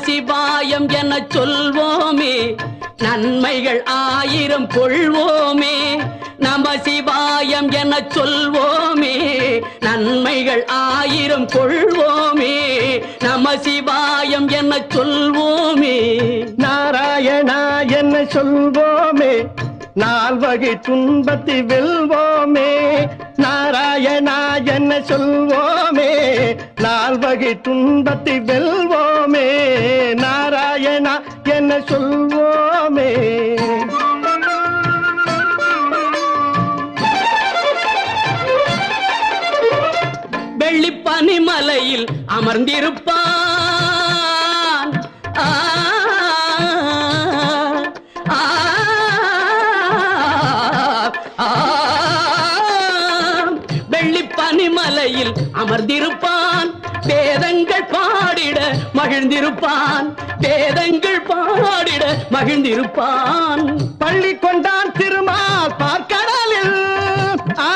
சிவாயம் என சொல்வோமே நன்மைகள் ஆயிரம் கொள்வோமே நம சிவாயம் என சொல்வோமே நன்மைகள் ஆயிரம் கொள்வோமே நம சிவாயம் என சொல்வோமே நாராயணா என்ன சொல்வோமே நால்வகை துன்பத்தை வெல்வோமே நாராயணா என்ன சொல்வோமே நால்வகை துன்பத்தை வெல்வோமே நாராயணா என்ன சொல்வோமே வெள்ளி பனிமலையில் அமர்ந்திருப்பான் ஆ, ஆ, ஆ. வெள்ளி பனிமலையில் அமர்ந்திருப்பான் வேதங்கள் பாடிட மகிழ்ந்திருப்பான் வேதங்கள் பாடிட மகிழ்ந்திருப்பான் பள்ளி கொண்டான் திருமால் பார்க்கடலில் ஆ,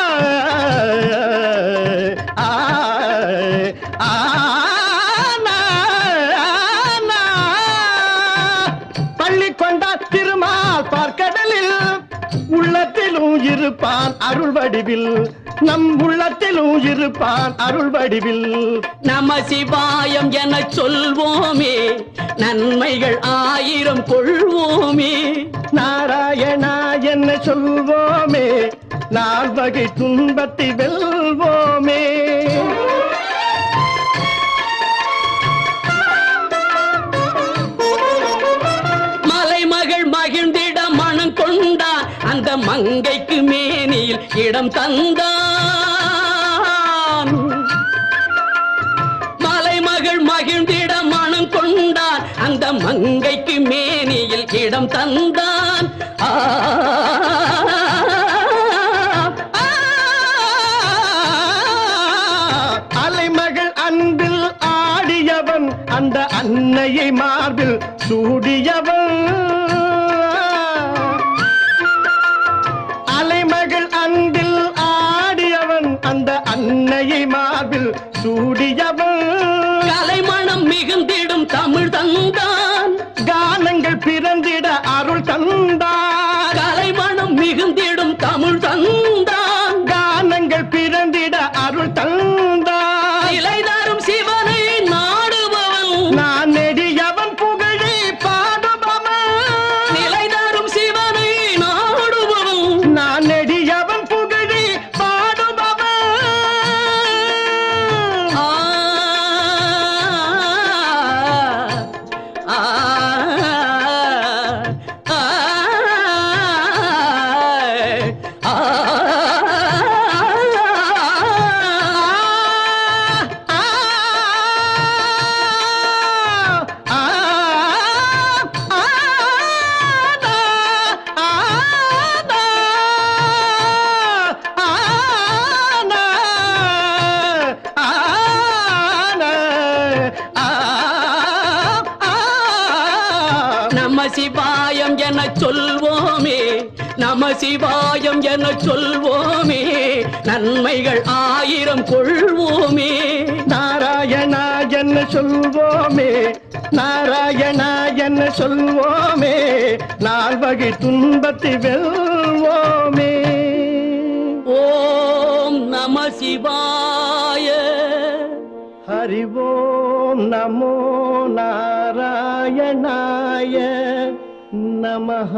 ஆ, ஆ, நா, நா. பள்ளி கொண்டான் திருமால் பார்க்கடலில் உள்ளத்திலும் இருப்பான் அருள் வடிவில் நம் உள்ளத்திலும் இருப்பான் அருள் வடிவில் நம சிவாயம் என சொல்வோமே நன்மைகள் ஆயிரம் கொள்வோமே நாராயணா என்ன சொல்வோமே நால்வகை துன்பத்தை வெல்வோமே மலைமகள் மகிழ்ந்திட மனம் கொண்டான் அந்த மங்கைக்கு மேனியில் இடம் தந்தான் மலைமகள் மகிழ்ந்திட மனம் கொண்டான் அந்த மங்கைக்கு மேனியில் இடம் தந்தான் ஆ, ஆ, அலைமகள் அன்பில் ஆடியவன் அந்த அன்னையை மார்பில் சூடியவன் அலைமகள் அன்பில் ஆடியவன் அந்த அன்னையை மார்பில் சூடியவன் கலைமணம் மிகுந்திடும் தமிழ் தந்தான் கானங்கள் பிறந்திட அருள் தந்தார் கலைமணம் மிகுந்திடும் தமிழ் தந்தான் கானங்கள் பிறந்திட அருள் தந்தார் இலை தரும் சிவனை நாடுபவன் நான் நெடியவன் புகழை பாடுபவன் நிலை தரும் சிவனை நாடுபவன் நான் நெடியவன் புகழை பாடுபவன் ஆ, ஆ, ஆ, ஆ, நம சிவாயம் என சொல்வோமே நம சிவாயம் என சொல்வோமே நன்மைகள் ஆயிரம் கொள்வோமே நாராயணா என்ன சொல்வோமே நாராயணா என்ன சொல்வோமே நால்வகை துன்பத்தை வெல்வோமே ஓம் நம சிவாய ஹரி ஓம் நமோ நாராயணாய நமஹ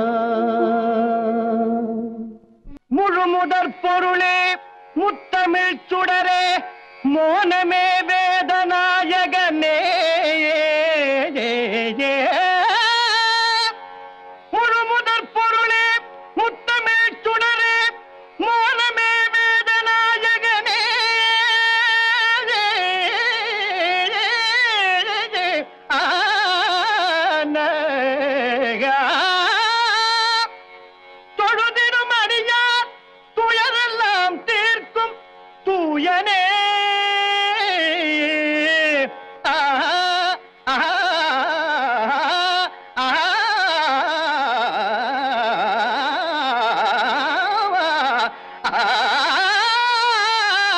முழுமுதற் பொருளே முத்தமிழ் சுடரே மோனமே வேதநாயகனே முழுமுதற் பொருளே முத்தமிழ் சுடரே மோனமே வேதநாயகனே ஆனகா தொழுதிடும் அடியார் துயரெல்லாம் தீர்க்கும் தூயனே ஆ, ஆ, ஆ,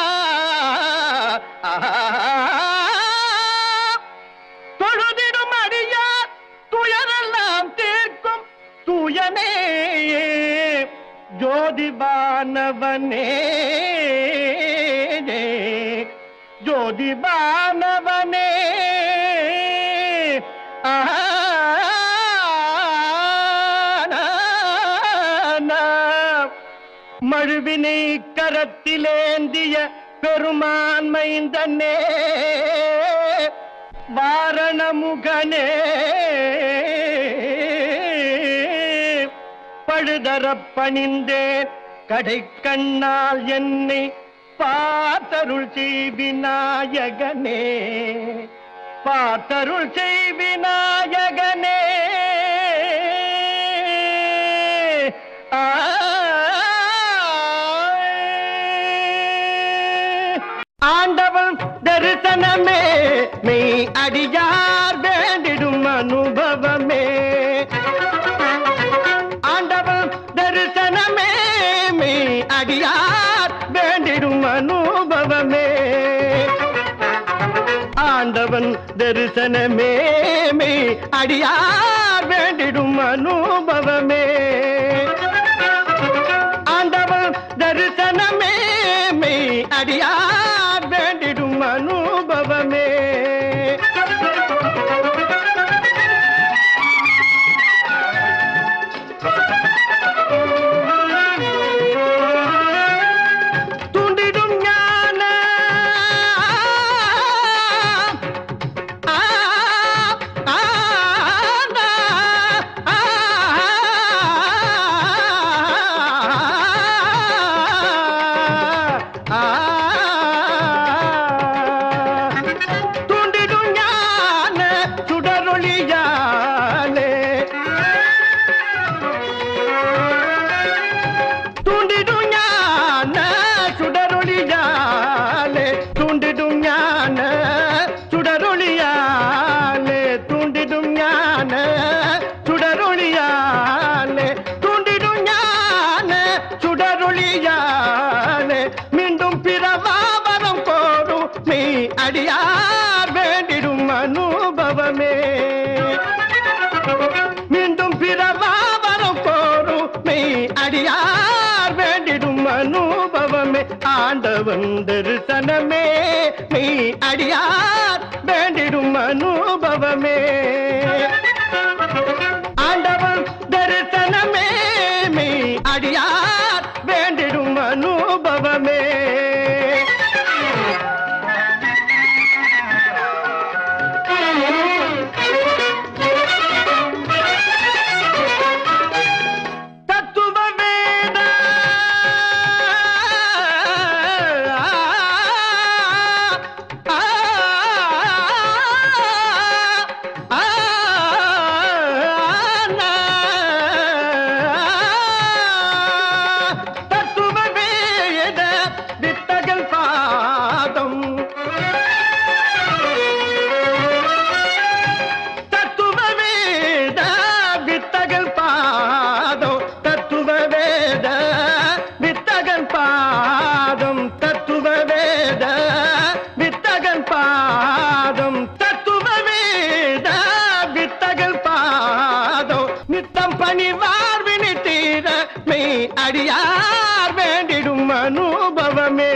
தொழுதிடும் அடி ஜோதிபானவனே ஜோதிபானவனே ஆனா மழுவினை கரத்திலேந்திய பெருமான் மைந்தனே வாரணமுகனே பழுதரப் பணிந்தேன் கடை கண்ணால் என்னை பார்த்தருள் செய்விநாயகனே பார்த்தருள் செய்விநாயகனே ஆண்டவன் தரிசனமே மெய் அடியார் வேண்டிடும் அனுபவமே ஆண்டவன் தரிசனமே மெய் அடியார் வேண்டிடும் அனுபவமே ஆண்டவன் தரிசனமே மெய் அடியார் வேண்டிடும் அனுபவமே ஆண்டவன் தரிசனமே மெய் அடியார் வேண்டிடும் அனுபவமே துண்டிடும் ஞான ஆ, ஆ, ஆ, ஆ, துண்டிடும் ஞான சுடரொளியாலே தூண்டிடும் ஞான சுடரொளியாலே தூண்டிடும் ஞான சுடரொளியாலே தூண்டிடும் ஞான சுடரொளியாலே தூண்டிடும் ஞான சுடரொளியாலே மீண்டும் பிறவாவரம் கோரும் நீ அடியார் வேண்டிடும் அனுபவமே மீண்டும் பிறவாவரம் கோரும் மெய் அடியார் வேண்டிடும் அனுபவமே ஆண்டவன் தரிசனமே மெய் அடியார் வேண்டிடும் அனுபவமே ஆண்டவன் தரிசனமே மெய் அடியார் வேண்டிடும் அனுபவமே தத்துவ வேத ஆ, ஆ, ஆ, தத்துவ வேத வித்தகல் பாதம் தத்துவ வேத வித்தகல் பாதம் தத்துவ வேத வித்தகன் பாதம் தத்துவ வேத வித்தகன் பாதம் தத்துவ வேத வித்தகல் பாதம் நித்தம் பணிவார் வினி தீர மெய் அடியார் வேண்டிடும் அனுபவமே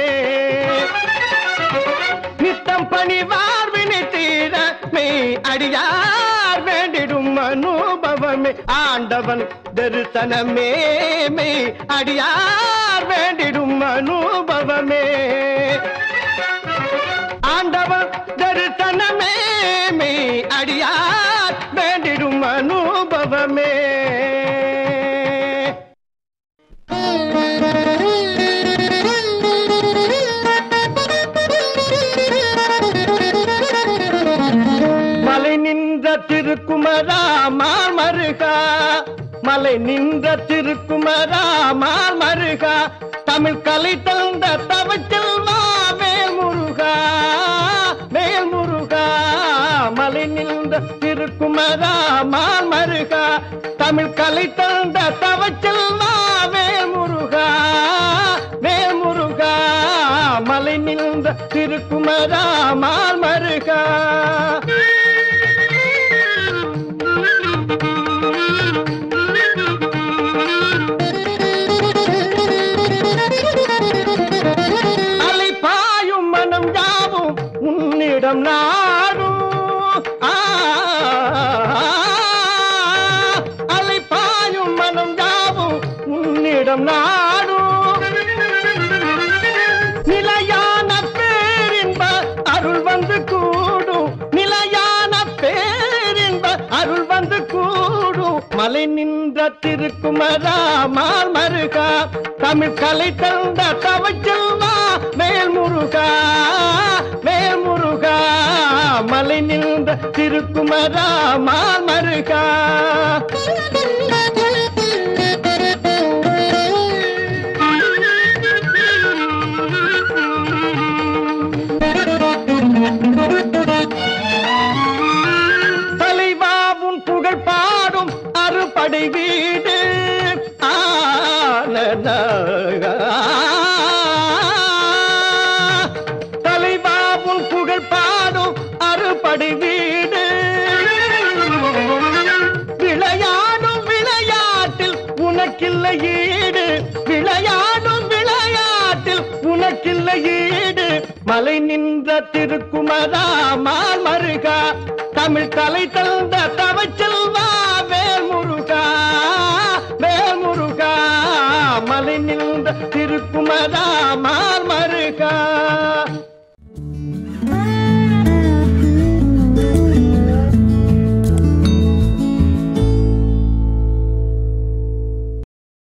நித்தம் பணிவார் வினை தீர மெய் அடியார் வேண்டிடும் அனுபவமே ஆண்டவன் தரிசனமே மெய் அடியார் வேண்டிடும் அனுபவமே ஆண்டவன் தரிசனமே மெய் அடியார் வேண்டிடும் அனுபவமே மலை நின்ற திருக்குமரா மால் மருகா மலை நின்ற திருக்குமரா மால் மருகா தமிழ் கலை தந்த தவச்செல்வா வேல் முருகா வேல் முருகா மலை நின்ற திருக்குமரா மால் மருகா தமிழ் கலை தந்த தவச்செல்வா வேல் முருகா வேல் முருகா மலை நின்ற திருக்குமரா மால் மருகா உன்னிடம் நாடும் ஆ, அலைப்பாயும் மனம் யாவும் உன்னிடம் நாடும் நிலையான பேரின்ப அருள் வந்து கூடும் நிலையான பேரின்ப அருள் வந்து கூடும் மலை நின்ற திருக்குமரா மால் மருகா தமிழ் கலை தந்த தவச்செல்வா மேல் முருகா மேல் முருகா மலை நின்ற திருக்குமரா மால் மருகா தலைவாவும் புகழ் பாடும் அறுபடை வீடு ஆனன. தலைவாவும் புகழ் பாடும் அறுபடை வீடு விளையாடும் விளையாட்டில் உனக்கில்லை ஈடு விளையாடும் விளையாட்டில் உனக்கில்லை ஈடு மலை நின்ற திருக்குமரா மால் மருகா தமிழ் கலை தந்த தவச்செல்வா வேல் முருகா வேல் முருகா மலை நின்ற திருக்குமரா மால்